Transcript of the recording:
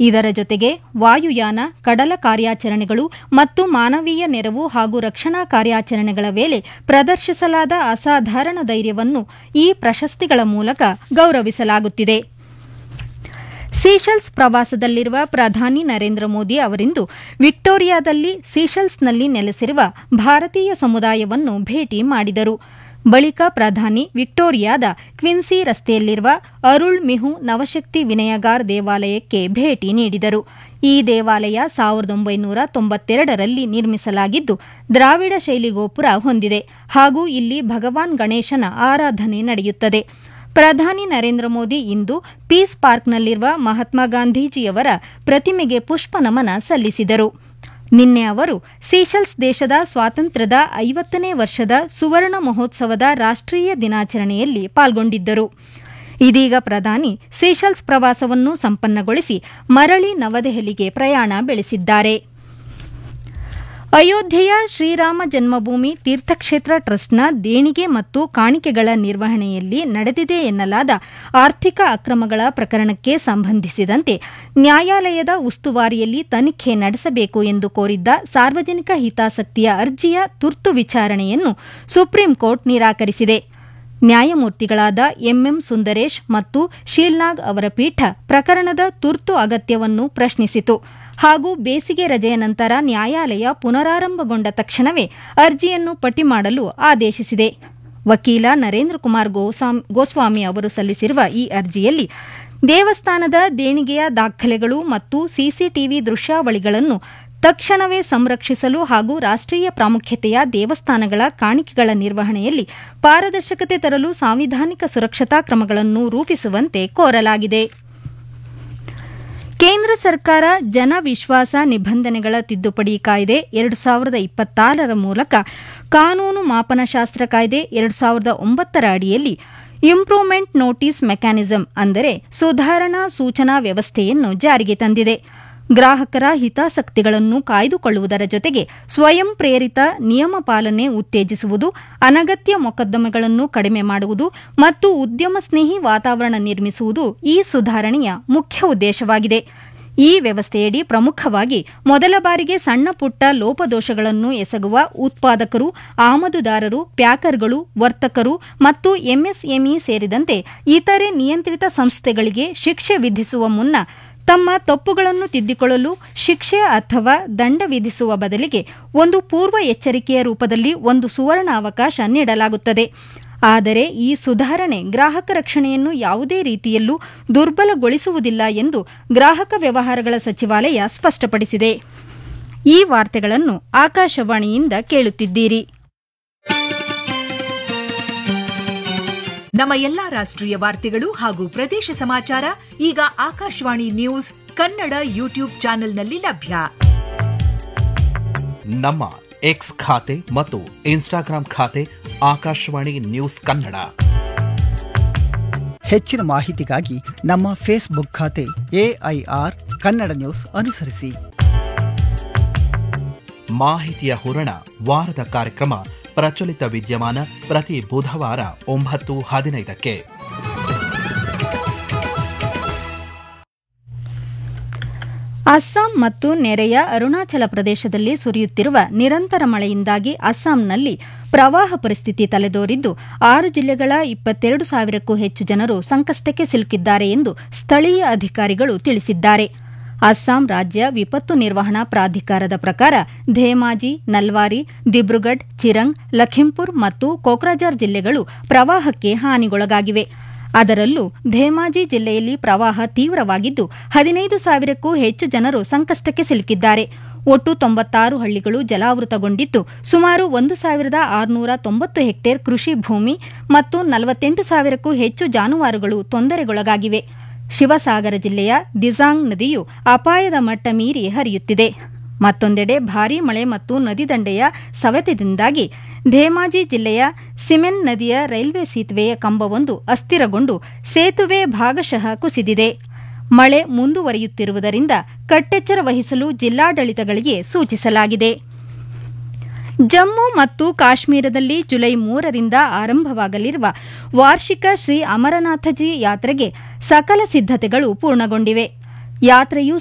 ಇದರ ಜೊತೆಗೆ ವಾಯುಯಾನ ಕಡಲ ಕಾರ್ಯಾಚರಣೆಗಳು ಮತ್ತು ಮಾನವೀಯ ನೆರವು ಹಾಗೂ ರಕ್ಷಣಾ ಕಾರ್ಯಾಚರಣೆಗಳ ವೇಳೆ ಪ್ರದರ್ಶಿಸಲಾದ ಅಸಾಧಾರಣ ಧೈರ್ಯವನ್ನು ಈ ಪ್ರಶಸ್ತಿಗಳ ಮೂಲಕ ಗೌರವಿಸಲಾಗುತ್ತಿದೆ ಸೀಶೆಲ್ಸ್ ಪ್ರವಾಸದಲ್ಲಿರುವ ಪ್ರಧಾನಿ ನರೇಂದ್ರ ಮೋದಿ ಅವರಿಂದು ವಿಕ್ಟೋರಿಯಾದಲ್ಲಿ ಸೀಶೆಲ್ಸ್ನಲ್ಲಿ ನೆಲೆಸಿರುವ ಭಾರತೀಯ ಸಮುದಾಯವನ್ನು ಭೇಟಿ ಮಾಡಿದರು ಬಳಿಕ ಪ್ರಧಾನಿ ವಿಕ್ಟೋರಿಯಾದ ಕ್ವಿನ್ಸಿ ರಸ್ತೆಯಲ್ಲಿರುವ ಅರುಳ್ ಮಿಹು ನವಶಕ್ತಿ ವಿನಯಗಾರ್ ದೇವಾಲಯಕ್ಕೆ ಭೇಟಿ ನೀಡಿದರು ಈ ದೇವಾಲಯ ಸಾವಿರದ ಒಂಬೈನೂರ ತೊಂಬತ್ತೆರಡರಲ್ಲಿ ನಿರ್ಮಿಸಲಾಗಿದ್ದು ದ್ರಾವಿಡ ಶೈಲಿ ಗೋಪುರ ಹೊಂದಿದೆ ಹಾಗೂ ಇಲ್ಲಿ ಭಗವಾನ್ ಗಣೇಶನ ಆರಾಧನೆ ನಡೆಯುತ್ತದೆ ಪ್ರಧಾನಿ ನರೇಂದ್ರ ಮೋದಿ ಇಂದು ಪೀಸ್ ಪಾರ್ಕ್ನಲ್ಲಿರುವ ಮಹಾತ್ಮ ಗಾಂಧೀಜಿಯವರ ಪ್ರತಿಮೆಗೆ ಪುಷ್ಪ ನಮನ ಸಲ್ಲಿಸಿದರು ನಿನ್ನೆ ಅವರು ಸೀಶೆಲ್ಸ್ ದೇಶದ ಸ್ವಾತಂತ್ರ್ಯದ ಐವತ್ತನೇ ವರ್ಷದ ಸುವರ್ಣ ಮಹೋತ್ಸವದ ರಾಷ್ಟ್ರೀಯ ದಿನಾಚರಣೆಯಲ್ಲಿ ಪಾಲ್ಗೊಂಡಿದ್ದರು ಇದೀಗ ಪ್ರಧಾನಿ ಸೀಶೆಲ್ಸ್ ಪ್ರವಾಸವನ್ನು ಸಂಪನ್ನಗೊಳಿಸಿ ಮರಳಿ ನವದೆಹಲಿಗೆ ಪ್ರಯಾಣ ಬೆಳೆಸಿದ್ದಾರೆ ಅಯೋಧ್ಯೆಯ ಶ್ರೀರಾಮ ಜನ್ಮಭೂಮಿ ತೀರ್ಥಕ್ಷೇತ್ರ ಟ್ರಸ್ಟ್ನ ದೇಣಿಗೆ ಮತ್ತು ಕಾಣಿಕೆಗಳ ನಿರ್ವಹಣೆಯಲ್ಲಿ ನಡೆದಿದೆ ಎನ್ನಲಾದ ಆರ್ಥಿಕ ಅಕ್ರಮಗಳ ಪ್ರಕರಣಕ್ಕೆ ಸಂಬಂಧಿಸಿದಂತೆ ನ್ಯಾಯಾಲಯದ ಉಸ್ತುವಾರಿಯಲ್ಲಿ ತನಿಖೆ ನಡೆಸಬೇಕು ಎಂದು ಕೋರಿದ್ದ ಸಾರ್ವಜನಿಕ ಹಿತಾಸಕ್ತಿಯ ಅರ್ಜಿಯ ತುರ್ತು ವಿಚಾರಣೆಯನ್ನು ಸುಪ್ರೀಂ ಕೋರ್ಟ್ ನಿರಾಕರಿಸಿದೆ ನ್ಯಾಯಮೂರ್ತಿಗಳಾದ ಎಂಎಂ ಸುಂದರೇಶ್ ಮತ್ತು ಶೀಲ್ನಾಗ್ ಅವರ ಪೀಠ ಪ್ರಕರಣದ ತುರ್ತು ಅಗತ್ಯವನ್ನು ಪ್ರಶ್ನಿಸಿತು ಹಾಗೂ ಬೇಸಿಗೆ ರಜೆಯ ನಂತರ ನ್ಯಾಯಾಲಯ ಪುನರಾರಂಭಗೊಂಡ ತಕ್ಷಣವೇ ಅರ್ಜಿಯನ್ನು ಪಟ್ಟಿ ಮಾಡಲು ಆದೇಶಿಸಿದೆ ವಕೀಲ ನರೇಂದ್ರ ಕುಮಾರ್ ಗೋಸ್ವಾಮಿ ಅವರು ಸಲ್ಲಿಸಿರುವ ಈ ಅರ್ಜಿಯಲ್ಲಿ ದೇವಸ್ಥಾನದ ದೇಣಿಗೆಯ ದಾಖಲೆಗಳು ಮತ್ತು ಸಿಸಿಟಿವಿ ದೃಶ್ಯಾವಳಿಗಳನ್ನು ತಕ್ಷಣವೇ ಸಂರಕ್ಷಿಸಲು ಹಾಗೂ ರಾಷ್ಟ್ರೀಯ ಪ್ರಾಮುಖ್ಯತೆಯ ದೇವಸ್ಥಾನಗಳ ಕಾಣಿಕೆಗಳ ನಿರ್ವಹಣೆಯಲ್ಲಿ ಪಾರದರ್ಶಕತೆ ತರಲು ಸಾಂವಿಧಾನಿಕ ಸುರಕ್ಷತಾ ಕ್ರಮಗಳನ್ನು ರೂಪಿಸುವಂತೆ ಕೋರಲಾಗಿದೆ ಕೇಂದ್ರ ಸರ್ಕಾರ ಜನ ವಿಶ್ವಾಸ ನಿಬಂಧನೆಗಳ ತಿದ್ದುಪಡಿ ಕಾಯ್ದೆ ಎರಡು ಸಾವಿರದ ಇಪ್ಪತ್ತಾರರ ಮೂಲಕ ಕಾನೂನು ಮಾಪನಶಾಸ್ತ್ರ ಕಾಯ್ದೆ ಎರಡು ಸಾವಿರದ ಒಂಬತ್ತರ ಅಡಿಯಲ್ಲಿ ಇಂಪ್ರೂವ್ಮೆಂಟ್ ನೋಟಿಸ್ ಮೆಕ್ಯಾನಿಸಂ ಅಂದರೆ ಸುಧಾರಣಾ ಸೂಚನಾ ವ್ಯವಸ್ಥೆಯನ್ನು ಜಾರಿಗೆ ತಂದಿದೆ ಗ್ರಾಹಕರ ಹಿತಾಸಕ್ತಿಗಳನ್ನು ಕಾಯ್ದುಕೊಳ್ಳುವುದರ ಜೊತೆಗೆ ಸ್ವಯಂ ಪ್ರೇರಿತ ನಿಯಮ ಪಾಲನೆ ಉತ್ತೇಜಿಸುವುದು ಅನಗತ್ಯ ಮೊಕದ್ದಮೆಗಳನ್ನು ಕಡಿಮೆ ಮಾಡುವುದು ಮತ್ತು ಉದ್ಯಮ ಸ್ನೇಹಿ ವಾತಾವರಣ ನಿರ್ಮಿಸುವುದು ಈ ಸುಧಾರಣೆಯ ಮುಖ್ಯ ಉದ್ದೇಶವಾಗಿದೆ ಈ ವ್ಯವಸ್ಥೆಯಡಿ ಪ್ರಮುಖವಾಗಿ ಮೊದಲ ಬಾರಿಗೆ ಸಣ್ಣ ಪುಟ್ಟ ಲೋಪದೋಷಗಳನ್ನು ಎಸಗುವ ಉತ್ಪಾದಕರು ಆಮದುದಾರರು ಪ್ಯಾಕರ್ಗಳು ವರ್ತಕರು ಮತ್ತು ಎಂಎಸ್ಎಂಇ ಸೇರಿದಂತೆ ಇತರೆ ನಿಯಂತ್ರಿತ ಸಂಸ್ಥೆಗಳಿಗೆ ಶಿಕ್ಷೆ ವಿಧಿಸುವ ಮುನ್ನ ತಮ್ಮ ತಪ್ಪುಗಳನ್ನು ತಿದ್ದಿಕೊಳ್ಳಲು ಶಿಕ್ಷೆ ಅಥವಾ ದಂಡ ವಿಧಿಸುವ ಬದಲಿಗೆ ಒಂದು ಪೂರ್ವ ಎಚ್ಚರಿಕೆಯ ರೂಪದಲ್ಲಿ ಒಂದು ಸುವರ್ಣ ಅವಕಾಶ ನೀಡಲಾಗುತ್ತದೆ ಆದರೆ ಈ ಸುಧಾರಣೆ ಗ್ರಾಹಕ ರಕ್ಷಣೆಯನ್ನು ಯಾವುದೇ ರೀತಿಯಲ್ಲೂ ದುರ್ಬಲಗೊಳಿಸುವುದಿಲ್ಲ ಎಂದು ಗ್ರಾಹಕ ವ್ಯವಹಾರಗಳ ಸಚಿವಾಲಯ ಸ್ಪಷ್ಟಪಡಿಸಿದೆ ಈ ವಾರ್ತೆಗಳನ್ನು ಆಕಾಶವಾಣಿಯಿಂದ ಕೇಳುತ್ತಿದ್ದೀರಿ ನಮ್ಮ ಎಲ್ಲಾ ರಾಷ್ಟ್ರೀಯ ವಾರ್ತೆಗಳು ಹಾಗೂ ಪ್ರದೇಶ ಸಮಾಚಾರ ಈಗ ಆಕಾಶವಾಣಿ ನ್ಯೂಸ್ ಕನ್ನಡ ಯೂಟ್ಯೂಬ್ ಚಾನೆಲ್ನಲ್ಲಿ ಲಭ್ಯ ನಮ್ಮ ಎಕ್ಸ್ ಖಾತೆ ಮತ್ತು ಇನ್ಸ್ಟಾಗ್ರಾಂ ಖಾತೆ ಆಕಾಶವಾಣಿ ನ್ಯೂಸ್ ಕನ್ನಡ ಹೆಚ್ಚಿನ ಮಾಹಿತಿಗಾಗಿ ನಮ್ಮ ಫೇಸ್ಬುಕ್ ಖಾತೆ ಎಐಆರ್ ಕನ್ನಡ ನ್ಯೂಸ್ ಅನುಸರಿಸಿ ಮಾಹಿತಿಯ ಹೂರಣ ವಾರದ ಕಾರ್ಯಕ್ರಮ ಪ್ರಚಲಿತ ವಿದ್ಯಮಾನ ಪ್ರತಿ ಬುಧವಾರ ಒಂಬತ್ತು ಹದಿನೈದಕ್ಕೆ ಅಸ್ಸಾಂ ಮತ್ತು ನೆರೆಯ ಅರುಣಾಚಲ ಪ್ರದೇಶದಲ್ಲಿ ಸುರಿಯುತ್ತಿರುವ ನಿರಂತರ ಮಳೆಯಿಂದಾಗಿ ಅಸ್ಸಾಂನಲ್ಲಿ ಪ್ರವಾಹ ಪರಿಸ್ಥಿತಿ ತಲೆದೋರಿದ್ದು ಆರು ಜಿಲ್ಲೆಗಳ ಇಪ್ಪತ್ತೆರಡು ಸಾವಿರಕ್ಕೂ ಹೆಚ್ಚು ಜನರು ಸಂಕಷ್ಟಕ್ಕೆ ಸಿಲುಕಿದ್ದಾರೆ ಎಂದು ಸ್ಥಳೀಯ ಅಧಿಕಾರಿಗಳು ತಿಳಿಸಿದ್ದಾರೆ ಅಸ್ಸಾಂ ರಾಜ್ಯ ವಿಪತ್ತು ನಿರ್ವಹಣಾ ಪ್ರಾಧಿಕಾರದ ಪ್ರಕಾರ ಧೇಮಾಜಿ ನಲ್ವಾರಿ ದಿಬ್ರುಗಢ್ ಚಿರಂಗ್ ಲಖಿಂಪುರ್ ಮತ್ತು ಕೋಕ್ರಾಜಾರ್ ಜಿಲ್ಲೆಗಳು ಪ್ರವಾಹಕ್ಕೆ ಹಾನಿಗೊಳಗಾಗಿವೆ ಅದರಲ್ಲೂ ಧೇಮಾಜಿ ಜಿಲ್ಲೆಯಲ್ಲಿ ಪ್ರವಾಹ ತೀವ್ರವಾಗಿದ್ದು ಹದಿನೈದು ಸಾವಿರಕ್ಕೂ ಹೆಚ್ಚು ಜನರು ಸಂಕಷ್ಟಕ್ಕೆ ಸಿಲುಕಿದ್ದಾರೆ ಒಟ್ಟು ತೊಂಬತ್ತಾರು ಹಳ್ಳಿಗಳು ಜಲಾವೃತಗೊಂಡಿದ್ದು ಸುಮಾರು ಒಂದು ಸಾವಿರದ ಆರುನೂರ ತೊಂಬತ್ತು ಹೆಕ್ಟೇರ್ ಕೃಷಿ ಭೂಮಿ ಮತ್ತು ನಲವತ್ತೆಂಟು ಸಾವಿರಕ್ಕೂ ಹೆಚ್ಚು ಜಾನುವಾರುಗಳು ತೊಂದರೆಗೊಳಗಾಗಿವೆ ಶಿವಸಾಗರ ಜಿಲ್ಲೆಯ ದಿಜಾಂಗ್ ನದಿಯು ಅಪಾಯದ ಮಟ್ಟ ಮೀರಿ ಹರಿಯುತ್ತಿದೆ ಮತ್ತೊಂದೆಡೆ ಭಾರೀ ಮಳೆ ಮತ್ತು ನದಿ ದಂಡೆಯ ಸವೆತದಿಂದಾಗಿ ಧೇಮಾಜಿ ಜಿಲ್ಲೆಯ ಸಿಮೆನ್ ನದಿಯ ರೈಲ್ವೆ ಸೇತುವೆಯ ಕಂಬವೊಂದು ಅಸ್ಥಿರಗೊಂಡು ಸೇತುವೆ ಭಾಗಶಃ ಕುಸಿದಿದೆ ಮಳೆ ಮುಂದುವರಿಯುತ್ತಿರುವುದರಿಂದ ಕಟ್ಟೆಚ್ಚರ ವಹಿಸಲು ಜಿಲ್ಲಾಡಳಿತಗಳಿಗೆ ಸೂಚಿಸಲಾಗಿದೆ ಜಮ್ಮು ಮತ್ತು ಕಾಶ್ಮೀರದಲ್ಲಿ ಜುಲೈ ಮೂರರಿಂದ ಆರಂಭವಾಗಲಿರುವ ವಾರ್ಷಿಕ ಶ್ರೀ ಅಮರನಾಥಜಿ ಯಾತ್ರೆಗೆ ಸಕಲ ಸಿದ್ದತೆಗಳು ಪೂರ್ಣಗೊಂಡಿವೆ ಯಾತ್ರೆಯು